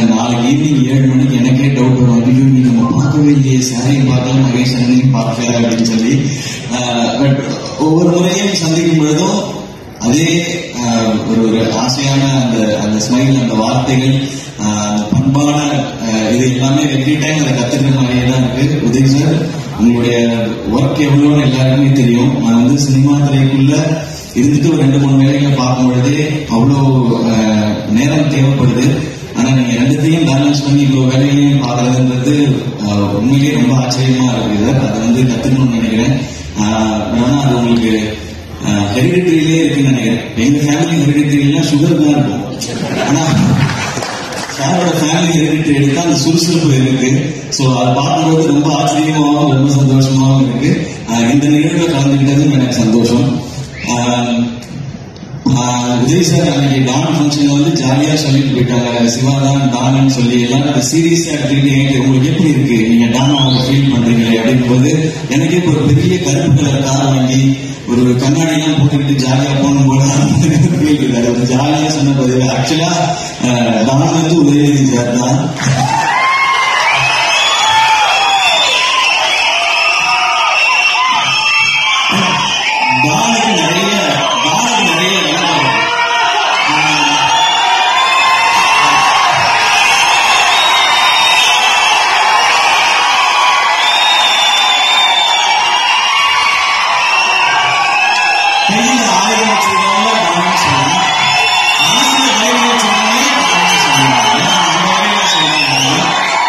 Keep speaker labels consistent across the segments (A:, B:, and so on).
A: நாளைக்கு ஈவினிங் ஏழு மணிக்கு எனக்கே டவுட் வரும் ஐயோ நீ நம்ம பார்க்கவே இல்லையே சாரையும் பார்க்கல மகேஷ் அண்ணனையும் பார்க்கல அப்படின்னு சொல்லி பட் ஒவ்வொரு முறையும் சந்திக்கும் பொழுதும் அதே ஆஹ், ஒரு ஒரு ஆசையான அந்த அந்த ஸ்மைல் அந்த வார்த்தைகள் ஆஹ், அந்த பண்பான ஆஹ், இது எல்லாமே எவ்ரி டைம் அதை கத்துக்கிற மாதிரியே தான் இருக்கு உதய் சார் உங்களுடைய ஒர்க் எவ்வளோன்னு எல்லாருக்குமே தெரியும் நான் வந்து சினிமா துறைக்குள்ள இருந்துட்டு ஒரு ரெண்டு மூணு வேலைகளை பார்க்கும் பொழுதே அவ்வளோ ஆஹ், நேரம் தேவைப்படுது ஆனா நீங்க ரெண்டுத்தையும் பேலன்ஸ் பண்ணி இவ்வளவு வேலைகளையும் பாக்குறதுன்றது ஆஹ், உண்மையிலேயே ரொம்ப ஆச்சரியமா இருக்குது சார் அதை வந்து கத்துக்கணும்னு நினைக்கிறேன் ஆஹ், ஆனா அது உங்களுக்கு ஹெரிடிட்ரியிலே இருக்குன்னு நினைக்கிறேன் எங்க ஃபேமிலி ஹெரிடிட்ரிலாம் சுகர் தான் இருக்கும் ஆனா சாரோட ஃபேமிலி ஹெரிடிட்ரி எடுத்தா அந்த சுறுசுறுப்பு இருக்கு சோ அதை பார்க்கும்போது ரொம்ப ஆச்சரியமாகவும் ரொம்ப சந்தோஷமாகவும் இருக்கு ஆஹ், இந்த நிகழ்வுல கலந்துக்கிட்டது எனக்கு சந்தோஷம் ஆஹ், ஆஹ் விஜய் சார் அன்னைக்கு டான் ஃபங்க்ஷன் வந்து ஜாலியா சொல்லிட்டு போயிட்டாங்க சிவா தான் டான்னு சொல்லி எல்லாரும் சீரியஸா எடுத்துக்கிட்டு "ஏங்க, உங்களுக்கு எப்படி இருக்கு நீங்க டானா ஃபீல் பண்றீங்களே அப்படிங்கும் போது எனக்கே இப்ப ஒரு பெரிய கருப்பு கலர் கார் வாங்கி ஒரு கண்ணாடி எல்லாம் போட்டுக்கிட்டு ஜாலியா போகணும் போல ஃபீல் இருக்காரு ஒரு ஜாலியா சொன்ன பதில் ஆக்சுவலா டான் வந்து உதயநிதி சார் தான் டானுக்கு நிறைய டானுக்கு நிறைய விளக்கம் கையில ஆயுதம் வச்சிருக்கவங்க டான்னு சொல்லலாம் மனசுல தைரியம் வச்சிருக்கவங்க டான்னு சொல்லலாம் ஏன்னா அந்த வகையில சொல்றாங்க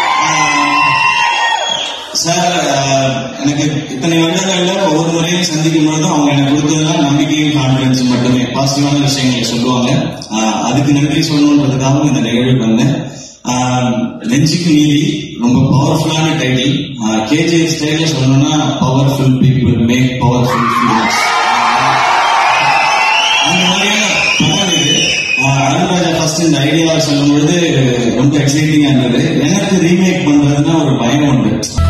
A: சார் ஆஹ், எனக்கு இத்தனை வருடங்கள்ல ஒவ்வொரு முறையும் சந்திக்கும் பொழுதும் அவங்க எனக்கு கொடுத்ததெல்லாம் நம்பிக்கையும் கான்பிடன்ஸ் மட்டுமே பாசிட்டிவான விஷயங்களை சொல்லுவாங்க ஆஹ், அதுக்கு நன்றி சொல்லணுன்றதுக்காகவும் இந்த நிகழ்வுக்கு வந்தேன் ஆஹ், நெஞ்சுக்கு நீதி ரொம்ப பவர்ஃபுல்லான டைட்டில் கேஜிஎஃப் ஸ்டைல சொல்லணும்னா powerful people make powerful feelings அந்த மாதிரியான படம் இது ஆஹ், அருண்ராஜா ஃபர்ஸ்ட் இந்த ஐடியாவை சொல்லும் பொழுது ரொம்ப எக்ஸைட்டிங்கா இருந்தது எனக்கு ரீமேக் பண்றதுன்னா ஒரு பயம் உண்டு